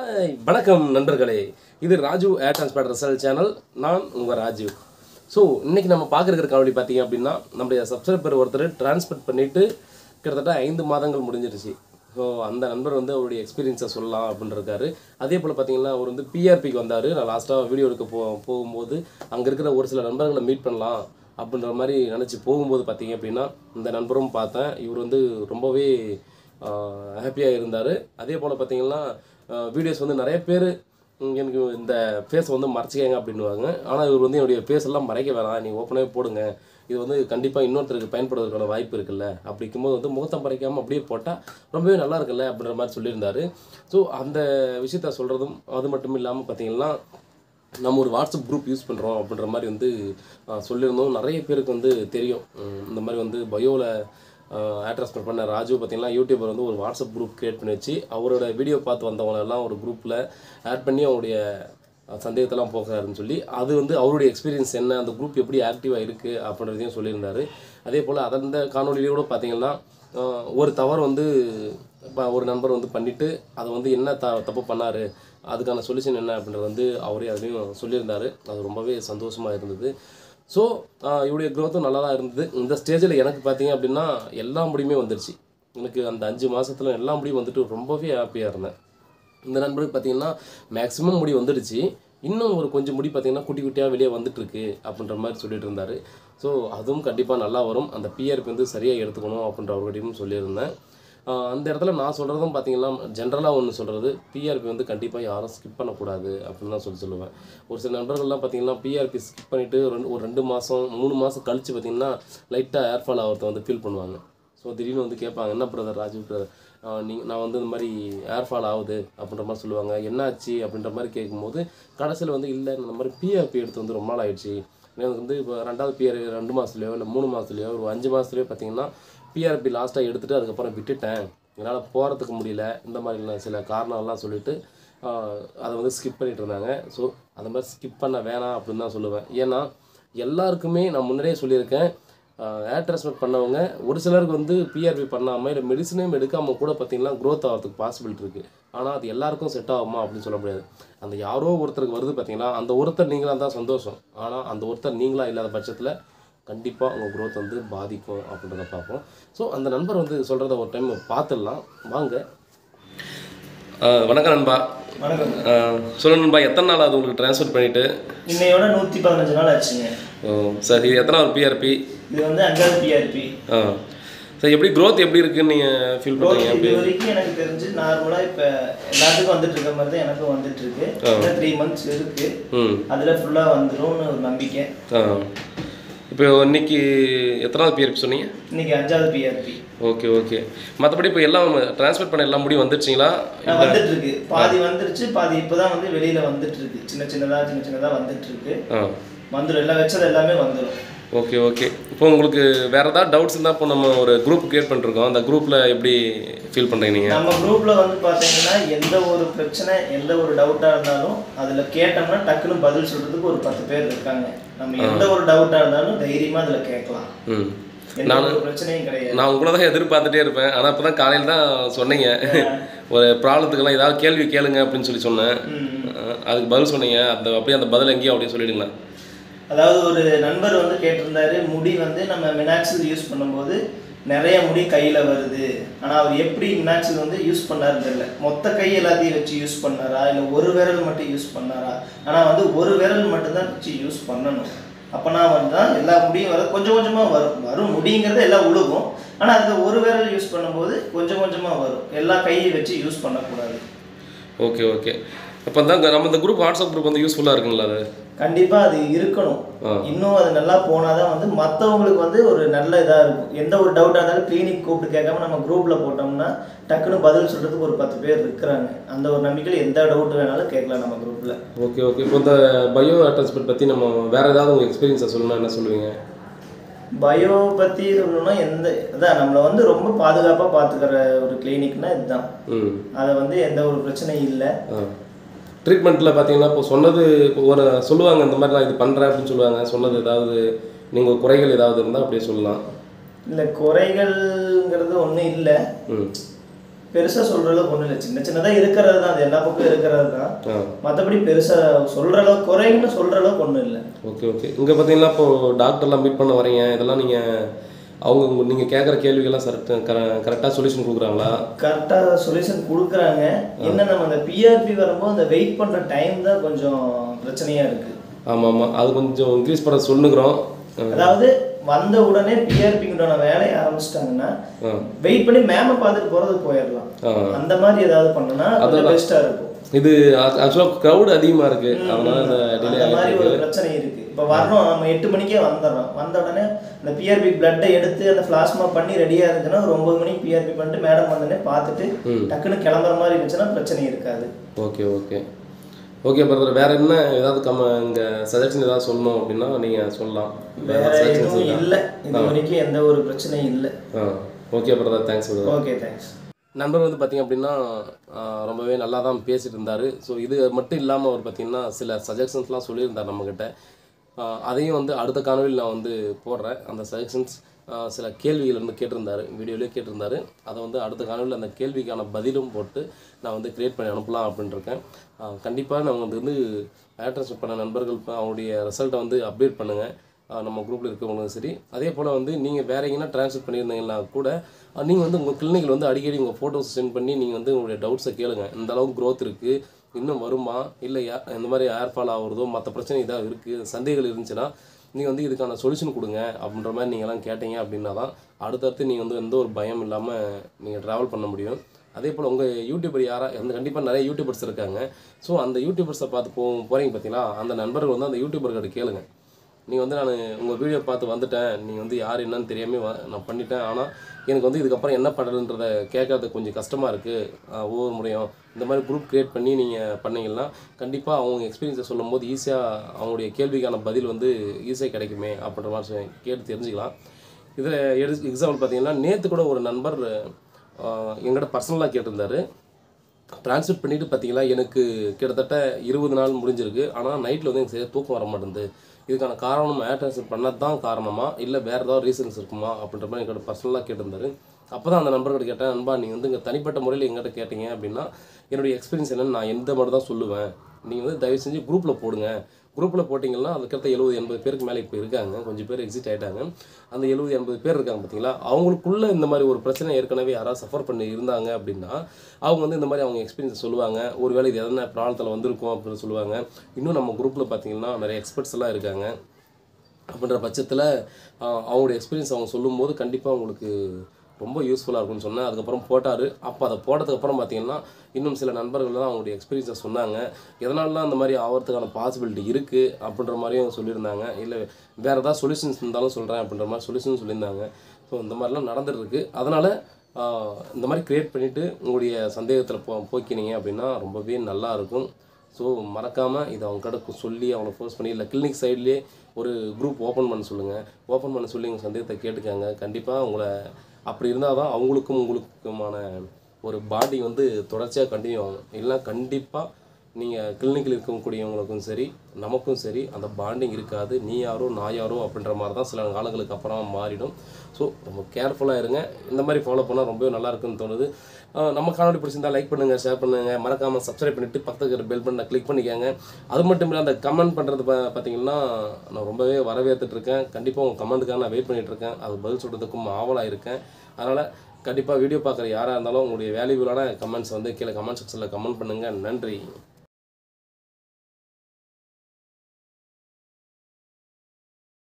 Hi வணக்கம் நண்பர்களே இது Raju air transport result channel நான் உங்கள் ராஜு ஸோ இன்னைக்கு நம்ம பார்க்குற காணொலி பார்த்தீங்க அப்படின்னா நம்முடைய சப்ஸ்கிரைபர் ஒருத்தர் டிரான்ஸ்போர்ட் பண்ணிட்டு கிட்டத்தட்ட ஐந்து மாதங்கள் முடிஞ்சிருச்சு ஸோ அந்த நண்பர் வந்து அவருடைய எக்ஸ்பீரியன்ஸை சொல்லலாம் அப்படின்னு இருக்காரு அதே போல் பார்த்தீங்கன்னா அவர் வந்து பிஆர்பிக்கு வந்தார் நான் லாஸ்ட்டாக வீடியோ எடுக்க போ போகும்போது அங்கே இருக்கிற ஒரு சில நண்பர்களை மீட் பண்ணலாம் அப்படின்ற மாதிரி நினச்சி போகும்போது பார்த்தீங்க அப்படின்னா இந்த நண்பரும் பார்த்தேன் இவர் வந்து ரொம்பவே ஹாப்பியாக இருந்தார் அதே போல் பார்த்தீங்கன்னா வீடியோஸ் வந்து நிறைய பேர் எனக்கு இந்த ஃபேஸ் வந்து மறைச்சிக்கங்க அப்படின்னுவாங்க ஆனால் இவர் வந்து என்னுடைய ஃபேஸ் எல்லாம் மறைக்க வேணாம் நீ ஓப்பனாகவே போடுங்க இது வந்து கண்டிப்பாக இன்னொருத்தருக்கு பயன்படுவதற்கான வாய்ப்பு இருக்குல்ல அப்படி இருக்கும்போது வந்து முகத்தை மறைக்காமல் அப்படியே போட்டால் ரொம்பவே நல்லா இருக்குல்ல அப்படின்ற மாதிரி சொல்லியிருந்தாரு ஸோ அந்த விஷயத்த சொல்கிறதும் அது மட்டும் இல்லாமல் பார்த்தீங்கன்னா நம்ம ஒரு வாட்ஸ்அப் குரூப் யூஸ் பண்ணுறோம் அப்படின்ற மாதிரி வந்து ஆஹ், சொல்லியிருந்தோம் நிறைய பேருக்கு வந்து தெரியும் உம், இந்த மாதிரி வந்து பயோவில் ஆட்ரஸ்மெண்ட் பண்ண ராஜு பார்த்தீங்கன்னா யூடியூபர் வந்து ஒரு வாட்ஸ்அப் குரூப் கிரியேட் பண்ணி வச்சு அவரோட வீடியோ பார்த்து வந்தவங்க எல்லாம் ஒரு குரூப்பில் ஆட் பண்ணி அவருடைய அஹ், சந்தேகத்தெல்லாம் போக்குறாருன்னு சொல்லி அது வந்து அவருடைய எக்ஸ்பீரியன்ஸ் என்ன அந்த குரூப் எப்படி ஆக்டிவாக இருக்குது அப்படின்றதையும் சொல்லியிருந்தாரு அதே போல் அந்த காணொலியிலே கூட பார்த்தீங்கன்னா ஆஹ், ஒரு தவறு வந்து இப்போ ஒரு நண்பர் வந்து பண்ணிவிட்டு அதை வந்து என்ன த தப்பு பண்ணார் அதுக்கான சொல்யூஷன் என்ன அப்படின்றது வந்து அவரே அதுலேயும் சொல்லியிருந்தாரு அது ரொம்பவே சந்தோஷமாக இருந்தது ஸோ இவருடைய க்ரோத்தும் நல்லா தான் இருந்தது இந்த ஸ்டேஜில் எனக்கு பார்த்தீங்க அப்படின்னா எல்லா முடியுமே வந்துருச்சு எனக்கு அந்த அஞ்சு மாதத்தில் எல்லா முடியும் வந்துட்டு ரொம்பவே ஹாப்பியாக இருந்தேன் இந்த நண்பருக்கு பார்த்தீங்கன்னா மேக்ஸிமம் முடி வந்துடுச்சு இன்னும் ஒரு கொஞ்சம் முடி பார்த்தீங்கன்னா குட்டி குட்டியாக வெளியே வந்துட்டுருக்கு அப்படின்ற மாதிரி சொல்லிட்டு இருந்தார் ஸோ அதுவும் கண்டிப்பாக நல்லா வரும் அந்த பிஆர்பி வந்து சரியாக எடுத்துக்கணும் அப்படின்ற அவர்கிட்டையும் சொல்லியிருந்தேன் ஆஹ் அந்த இடத்துல நான் சொல்கிறதும் பார்த்தீங்கன்னா ஜென்ரலாக ஒன்று சொல்கிறது பிஆர்பி வந்து கண்டிப்பாக யாரும் ஸ்கிப் பண்ணக்கூடாது அப்படின்னு தான் சொல்லி சொல்லுவேன் ஒரு சில நண்பர்கள்லாம் பார்த்தீங்கன்னா பிஆர்பி ஸ்கிப் பண்ணிவிட்டு ரெண்டு ஒரு ரெண்டு மாதம் மூணு மாதம் கழித்து பார்த்தீங்கன்னா லைட்டாக ஏர்ஃபால் ஆகிறத வந்து ஃபீல் பண்ணுவாங்க ஸோ திடீர்னு வந்து கேட்பாங்க என்ன பிரதர் ராஜு பிரதர் நீங்கள் நான் வந்து இந்த மாதிரி ஏர்ஃபால் ஆகுது அப்படின்ற மாதிரி சொல்லுவாங்க என்னாச்சு அப்படின்ற மாதிரி கேட்கும்போது கடைசியில் வந்து இல்லை இந்த மாதிரி பிஆர்பி எடுத்து வந்து ரொம்ப நாள் ஆயிடுச்சு எனக்கு வந்து இப்போ ரெண்டாவது பிஆர் ரெண்டு மாதத்துலையோ இல்லை மூணு மாதத்துலையோ ஒரு அஞ்சு மாதத்துலையோ பார்த்தீங்கன்னா பிஆர்பி லாஸ்ட்டாக எடுத்துகிட்டு அதுக்கப்புறம் விட்டுட்டேன் என்னால் போகிறதுக்கு முடியல இந்த மாதிரி சில காரணம்லாம் சொல்லிட்டு ஆஹ், அதை வந்து ஸ்கிப் பண்ணிட்டு இருந்தாங்க ஸோ அந்த மாதிரி ஸ்கிப் பண்ண வேணாம் அப்படின்னு தான் சொல்லுவேன் ஏன்னா எல்லாருக்குமே நான் முன்னாடியே சொல்லியிருக்கேன் ஏர் டிரான்ஸ்ஃபர் பண்ணவங்க ஒரு சிலருக்கு வந்து பிஆர்பி பண்ணாமல் இல்லை மெடிசனையும் எடுக்காமல் கூட பார்த்தீங்கன்னா க்ரோத் ஆகிறதுக்கு பாசிபிலிட்டி இருக்குது ஆனால் அது எல்லாருக்கும் செட் ஆகுமா அப்படின்னு சொல்ல முடியாது அந்த யாரோ ஒருத்தருக்கு வருது பார்த்தீங்கன்னா அந்த ஒருத்தர் நீங்களாக தான் சந்தோஷம் ஆனால் அந்த ஒருத்தர் நீங்களா இல்லாத பட்சத்தில் கண்டிப்பாக உங்கள் growth வந்து பாதிக்கும் அப்படின்றத பார்ப்போம் ஸோ அந்த நண்பர் வந்து சொல்கிறத ஒரு டைம் பார்த்துடலாம் வாங்க வணக்கம் நண்பா வணக்கம் சொல்லுங்க நண்பா எத்தனை நாள் அது உங்களுக்கு ட்ரான்ஸ்ஃபர் பண்ணிவிட்டு இன்னையோட நூற்றி பதினஞ்சு நாள் ஆச்சுங்க சரி இது எத்தனை ஒரு பிஆர்பி இது வந்து அஞ்சாவது பிஆர்பி ஆ சரி எப்படி growth எப்படி இருக்குன்னு நீங்கள் ஃபீல் பண்ணுறீங்க இது வரைக்கும் எனக்கு தெரிஞ்சு நார்மலாக இப்போ எல்லாத்துக்கும் வந்துட்டு இருக்க மாதிரி தான் எனக்கும் வந்துட்டு இருக்கு இன்னும் த்ரீ மந்த்ஸ் இருக்கு ம் அதில் ஃபுல்லாக வந்துரும்னு ஒரு நம்பிக்கை ஆ இப்போ இன்னைக்கு எத்தனாவது பிஆர்பி சொன்னீங்க இன்னைக்கு அஞ்சாவது பிஆர்பி ஓகே ஓகே மற்றபடி இப்போ எல்லாம் ட்ரான்ஸ்ஃபர் பண்ண எல்லாம் முடியும் வந்துடுச்சிங்களா வந்துட்டு இருக்கு பாதி வந்துருச்சு பாதி இப்போதான் வந்து வெளியில வந்துட்டு இருக்கு சின்ன சின்னதா சின்ன சின்னதா வந்துட்டு இருக்கு ஆ வந்துடும் எல்லாம் வச்சது எல்லாமே வந்துடும் ஓகே ஓகே இப்போ உங்களுக்கு வேறு ஏதாவது டவுட்ஸ் இருந்தால் இப்போ நம்ம ஒரு குரூப் கிரியேட் பண்ணிருக்கோம் அந்த குரூப்பில் எப்படி ஃபீல் பண்ணுறீங்க நீங்கள் நம்ம குரூப்ல வந்து பாத்தீங்கன்னா எந்த ஒரு பிரச்சனை எந்த ஒரு டவுட்டா இருந்தாலும் அதுல கேட்டோம்னா டக்குன்னு பதில் சொல்றதுக்கு ஒரு பத்து பேர் இருக்காங்க நம்ம எந்த ஒரு டவுட்டா இருந்தாலும் தைரியமா அதுல கேட்கலாம் ம் எந்த ஒரு பிரச்சனையும் கிடையாது நான் உங்களை தான் எதிர்பார்த்துட்டே இருப்பேன் ஆனால் இப்போ தான் காலையில் தான் சொன்னீங்க ஒரு ப்ராப்ளத்துக்கெல்லாம் ஏதாவது கேள்வி கேளுங்க அப்படின்னு சொல்லி சொன்னேன் அஹ் அதுக்கு பதில் சொன்னீங்க அந்த அப்படியே அந்த பதில் எங்கேயும் அப்படியே சொல்லிடுங்களா அதாவது ஒரு நண்பர் வந்து கேட்டிருந்தாரு முடி வந்து நம்ம மினாக்சில் யூஸ் பண்ணும்போது நிறைய முடி கையில வருது ஆனா அவர் எப்படி மினாக்சில் வந்து யூஸ் பண்ணாருன்னு தெரியல மொத்த கை எல்லாத்தையும் வச்சு யூஸ் பண்ணாரா இல்ல ஒரு விரல் மட்டும் யூஸ் பண்ணாரா ஆனா வந்து ஒரு விரல் மட்டும் தான் வச்சு யூஸ் பண்ணணும் அப்பனா வந்து தான் எல்லா முடியும் வர கொஞ்சம் கொஞ்சமா வரும் வரும் முடிங்கிறது எல்லாம் உழுகும் ஆனா அந்த ஒரு விரல் யூஸ் பண்ணும்போது கொஞ்சம் கொஞ்சமா வரும் எல்லா கையை வச்சு யூஸ் பண்ணக்கூடாது ஓகே ஓகே அப்போ தான் நம்ம இந்த குரூப் வாட்ஸ்அப் குரூப் வந்து யூஸ்ஃபுல்லாக இருக்குங்களா அது கண்டிப்பா அது இருக்கணும் ஆ. இன்னும் அது நல்லா போனாதான் வந்து மத்தவங்களுக்கு வந்து ஒரு நல்ல இதா இருக்கும் எந்த ஒரு டவுட்டா இருந்தாலும் கிளினிக் கூப்பிட்டு கேட்காம நம்ம குரூப்ல போட்டோம்னா டக்குன்னு பதில் சொல்றதுக்கு ஒரு பத்து பேர் இருக்கிறாங்க அந்த ஒரு நம்பிக்கையில் எந்த டவுட் வேணாலும் கேட்கலாம் நம்ம குரூப்ல ஓகே ஓகே இப்போ இந்த பயோ அட்டாச்மெண்ட் பற்றி நம்ம வேறு ஏதாவது உங்கள் எக்ஸ்பீரியன்ஸை சொல்லணும்னா என்ன சொல்லுவீங்க பயோ பத்தி சொல்லணும்னா எந்த அதான் நம்மளை வந்து ரொம்ப பாதுகாப்பா பாத்துக்கிற ஒரு கிளினிக்னா இதுதான் ம் அதை வந்து எந்த ஒரு பிரச்சனையும் இல்லை ஆ ட்ரீட்மெண்ட்டில் பார்த்தீங்கன்னா இப்போ சொன்னது இப்போ ஒரு சொல்லுவாங்க இந்த மாதிரி நான் இது பண்ணுறேன் அப்படின்னு சொல்லுவாங்க சொன்னது ஏதாவது நீங்கள் குறைகள் ஏதாவது இருந்தால் அப்படியே சொல்லலாம் இல்லை குறைகள்ங்கிறது ஒன்றும் இல்லை ம் பெருசாக சொல்கிற அளவுக்கு ஒன்றும் இல்லை சின்ன சின்னதாக இருக்கிறது தான் அது எல்லா பக்கம் இருக்கிறது தான் ஆ மற்றபடி பெருசாக சொல்கிற அளவுக்கு குறைன்னு சொல்கிற அளவுக்கு ஒன்றும் இல்லை ஓகே ஓகே இங்கே பார்த்தீங்கன்னா இப்போ டாக்டர்லாம் மீட் பண்ண வரீங்க இதெல்லாம் நீங்கள் அவங்க நீங்கள் கேட்குற கேள்விகள்லாம் கரெக்ட் கரெக்டாக சொல்யூஷன் கொடுக்குறாங்களா கரெக்டாக சொல்யூஷன் கொடுக்குறாங்க என்ன நம்ம அந்த பிஆர்பி வரும்போது அந்த வெயிட் பண்ணுற டைம் தான் கொஞ்சம் பிரச்சனையாக இருக்குது ஆமாம் ஆமாம் அது கொஞ்சம் இன்க்ரீஸ் பண்ண சொல்லுங்கிறோம் அதாவது வந்த உடனே பிஆர்பிக்குண்டான வேலையை ஆரம்பிச்சிட்டாங்கன்னா ஆ வெயிட் பண்ணி மேம பார்த்துட்டு போறது போயிடலாம் ஆ. அந்த மாதிரி ஏதாவது பண்ணனா கொஞ்சம் பெஸ்டா இருக்கும் இது ஆக்சுவலாக க்ரௌடு அதிகமாக இருக்குது அதனால இந்த டிலே அந்த மாதிரி ஒரு பிரச்சனை இருக்கு இப்போ வர்றோம் நம்ம எட்டு மணிக்கே வந்துடுறோம் வந்த உடனே அந்த பிஆர்பி பிளட்டை எடுத்து அந்த பிளாஸ்மா பண்ணி ரெடியா இருந்துச்சுன்னா ஒரு ஒன்பது மணிக்கு பிஆர்பி பண்ணிட்டு மேடம் வந்தோடனே பார்த்துட்டு டக்குன்னு கிளம்புற மாதிரி இருந்துச்சுன்னா பிரச்சனை இருக்காது ஓகே ஓகே ஓகே பிரதர் வேற என்ன ஏதாவது கம்ம இங்கே சஜஷன் ஏதாவது சொல்லணும் அப்படின்னா நீங்கள் சொல்லலாம் வேற வேற suggestions எதுவும் இருக்கா? இல்லை இது வரைக்கும் எந்த ஒரு பிரச்சனையும் இல்லை ஆ okay brother thanks brother okay thanks நண்பர் வந்து பார்த்திங்க அப்படின்னா ஆஹ், ரொம்பவே நல்லா தான் பேசிட்டு இருந்தார் ஸோ இது மட்டும் இல்லாமல் அவர் பார்த்திங்கன்னா சில சஜஷன்ஸ்லாம் சொல்லியிருந்தார் நம்மக்கிட்ட ஆஹ், அதையும் வந்து அடுத்த காணொலியில் நான் வந்து போடுறேன் அந்த சஜஷன்ஸ் சில கேள்விகள் வந்து கேட்டிருந்தாரு வீடியோலேயே கேட்டிருந்தாரு அதை வந்து அடுத்த காணொலியில் அந்த கேள்விக்கான பதிலும் போட்டு நான் வந்து க்ரியேட் பண்ணி அனுப்பலாம் அப்படின்ட்டு இருக்கேன் கண்டிப்பாக நான் வந்து வந்து ஆட்ரஸ் பண்ண நண்பர்கள் இப்ப அவங்களுடைய ரிசல்ட்டை வந்து அப்டேட் பண்ணுங்கள் ஆஹ் நம்ம குரூப்பில் இருக்கவங்களும் சரி அதே போல் வந்து நீங்கள் வேற எங்கன்னா ட்ரான்ஸ்ஃபர் பண்ணியிருந்தீங்கன்னா கூட நீங்கள் வந்து உங்கள் கிளினிக்கில் வந்து அடிக்கடி உங்கள் ஃபோட்டோஸ் சென்ட் பண்ணி நீங்கள் வந்து உங்களுடைய டவுட்ஸை கேளுங்க இந்த அளவுக்கு growth இருக்குது இன்னும் வருமா இல்லை யா- இந்த மாதிரி ஏர் ஃபால் ஆகுறதோ மற்ற பிரச்சனை இதாக இருக்குது சந்தேகங்கள் இருந்துச்சுன்னா நீங்கள் வந்து இதுக்கான சொல்யூஷன் கொடுங்க அப்படின்ற மாதிரி நீங்கள்லாம் கேட்டீங்க அப்படின்னா தான் அடுத்தடுத்து நீங்கள் வந்து எந்த ஒரு பயம் இல்லாமல் நீங்கள் ட்ராவல் பண்ண முடியும் அதே போல் உங்கள் யூடியூபர் யாரா வந்து கண்டிப்பாக நிறைய யூடியூபர்ஸ் இருக்காங்க ஸோ அந்த யூடியூபர்ஸை பார்த்து போ போகிறீங்க பார்த்தீங்களா அந்த நண்பர்கள் வந்து அந்த யூடியூபர்கிட்ட கேளுங்க நீ வந்து நான் உங்கள் வீடியோ பார்த்து வந்துட்டேன் நீ வந்து யார் என்னன்னு தெரியாமல் வ நான் பண்ணிட்டேன் ஆனால் எனக்கு வந்து இதுக்கப்புறம் என்ன பண்ணுறதுன்றத கேட்கறது கொஞ்சம் கஷ்டமாக இருக்குது ஒவ்வொரு முறையும் இந்த மாதிரி குரூப் க்ரியேட் பண்ணி நீங்கள் பண்ணீங்கன்னா கண்டிப்பாக அவங்க எக்ஸ்பீரியன்ஸை சொல்லும் போது ஈஸியாக அவங்களுடைய கேள்விக்கான பதில் வந்து ஈஸியாக கிடைக்குமே அப்படின்ற மாதிரி சொல்லி கேட்டு தெரிஞ்சுக்கலாம் இதில் எடு எக்ஸாம்பிள் பார்த்தீங்கன்னா நேற்று கூட ஒரு நண்பர் ஆஹ், எங்கிட்ட பர்சனலாக கேட்டிருந்தாரு ட்ரான்ஸ்ஃபர் பண்ணிட்டு பார்த்தீங்களா எனக்கு கிட்டத்தட்ட இருபது நாள் முடிஞ்சிருக்கு ஆனால் நைட்டில் வந்து எனக்கு சரியாக தூக்கம் வர மாட்டேங்குது இதுக்கான காரணம் ஏர் ட்ரான்ஸ்ஃபர் பண்ணது தான் காரணமா இல்லை வேறு ஏதாவது ரீசன்ஸ் இருக்குமா அப்படின்ற மாதிரி எங்கிட்ட பர்சனலாக கேட்டிருந்தாரு அப்போ தான் அந்த நண்பர்கிட்ட கேட்டேன் நண்பா நீங்கள் வந்து இங்கே தனிப்பட்ட முறையில் எங்கிட்ட கேட்டீங்க அப்படின்னா என்னுடைய எக்ஸ்பீரியன்ஸ் என்னன்னு நான் எந்த மட்டும் தான் சொல்லுவேன் நீங்கள் வந்து தயவு செஞ்சு குரூப்பில் போடுங்க குரூப்பில் போட்டிங்கன்னா அதுக்கடுத்த எழுபது எண்பது பேருக்கு மேலே இப்போ இருக்காங்க கொஞ்சம் பேர் எக்ஸிட் ஆகிட்டாங்க அந்த எழுபது எண்பது பேர் இருக்காங்க பார்த்தீங்களா அவங்களுக்குள்ள இந்த மாதிரி ஒரு பிரச்சனை ஏற்கனவே யாராவது சஃபர் பண்ணி இருந்தாங்க அப்படின்னா அவங்க வந்து இந்த மாதிரி அவங்க எக்ஸ்பீரியன்ஸ் சொல்லுவாங்க ஒருவேளை இது எதனா ப்ராப்ளத்தில் வந்திருக்கும் அப்படின்னு சொல்லுவாங்க இன்னும் நம்ம குரூப்பில் பார்த்தீங்கன்னா நிறைய எக்ஸ்பர்ட்ஸ் எல்லாம் இருக்காங்க அப்படின்ற பட்சத்தில் அவங்களுடைய எக்ஸ்பீரியன்ஸ் அவங்க சொல்லும்போது கண்டிப்பாக அவங்களுக்கு ரொம்ப யூஸ்ஃபுல்லாக இருக்கும்னு சொன்னேன் அதுக்கப்புறம் போட்டார் அப்போ அதை போட்டதுக்கு அப்புறம் பார்த்தீங்கன்னா இன்னும் சில நண்பர்கள் தான் அவங்களுடைய எக்ஸ்பீரியன்ஸை சொன்னாங்க எதனாலலாம் அந்த மாதிரி ஆகிறதுக்கான பாசிபிலிட்டி இருக்குது அப்படின்ற மாதிரியும் சொல்லியிருந்தாங்க இல்லை வேறு ஏதாவது சொல்யூஷன்ஸ் இருந்தாலும் சொல்கிறேன் அப்படின்ற மாதிரி சொல்யூஷன் சொல்லியிருந்தாங்க ஸோ இந்த மாதிரிலாம் நடந்துட்டு இருக்கு அதனால் இந்த மாதிரி க்ரியேட் பண்ணிவிட்டு உங்களுடைய சந்தேகத்தில் போ போக்கினீங்க அப்படின்னா ரொம்பவே நல்லா இருக்கும் ஸோ மறக்காமல் இதை அவங்க கிட்ட சொல்லி அவங்கள ஃபோர்ஸ் பண்ணி இல்லை கிளினிக் சைட்லேயே ஒரு குரூப் ஓப்பன் பண்ண சொல்லுங்கள் ஓப்பன் பண்ண சொல்லி உங்கள் சந்தேகத்தை கேட்டுக்கங்க கண்டிப்பாக உங்களை அப்படி இருந்தால் தான் அவங்களுக்கும் உங்களுக்குமான ஒரு பாடி வந்து தொடர்ச்சியாக கண்டினியூ ஆகும் இல்லைன்னா கண்டிப்பாக நீங்கள் கிளினிக்கில் இருக்கக்கூடியவங்களுக்கும் சரி நமக்கும் சரி அந்த பாண்டிங் இருக்காது நீ யாரோ நான் யாரோ அப்படின்ற மாதிரி தான் சில காலங்களுக்கு அப்புறம் மாறிடும் ஸோ ரொம்ப கேர்ஃபுல்லாக இருங்க இந்த மாதிரி ஃபாலோ பண்ணால் ரொம்பவே நல்லா இருக்குன்னு தோணுது ஆஹ் நம்ம காணொலி பிடிச்சிருந்தா லைக் பண்ணுங்கள் ஷேர் பண்ணுங்கள் மறக்காமல் சப்ஸ்கிரைப் பண்ணிவிட்டு பக்கத்துக்கு இருக்கிற பெல் பட்டனை கிளிக் பண்ணிக்கோங்க அது மட்டும் இல்லை அந்த கமெண்ட் பண்ணுறது பா பார்த்தீங்கன்னா நான் ரொம்பவே வரவேற்றுட்டு இருக்கேன் கண்டிப்பாக உங்கள் கமெண்ட்டுக்காக நான் வெயிட் பண்ணிட்டு இருக்கேன் அது பதில் சொல்கிறதுக்கும் ஆவலாக இருக்கேன் அதனால் கண்டிப்பாக வீடியோ பார்க்குற யாராக இருந்தாலும் உங்களுடைய வேல்யூபிளான கமெண்ட்ஸ் வந்து கீழே கமெண்ட் செக்ஷனில் கமெண்ட் பண்ணுங்கள் நன்றி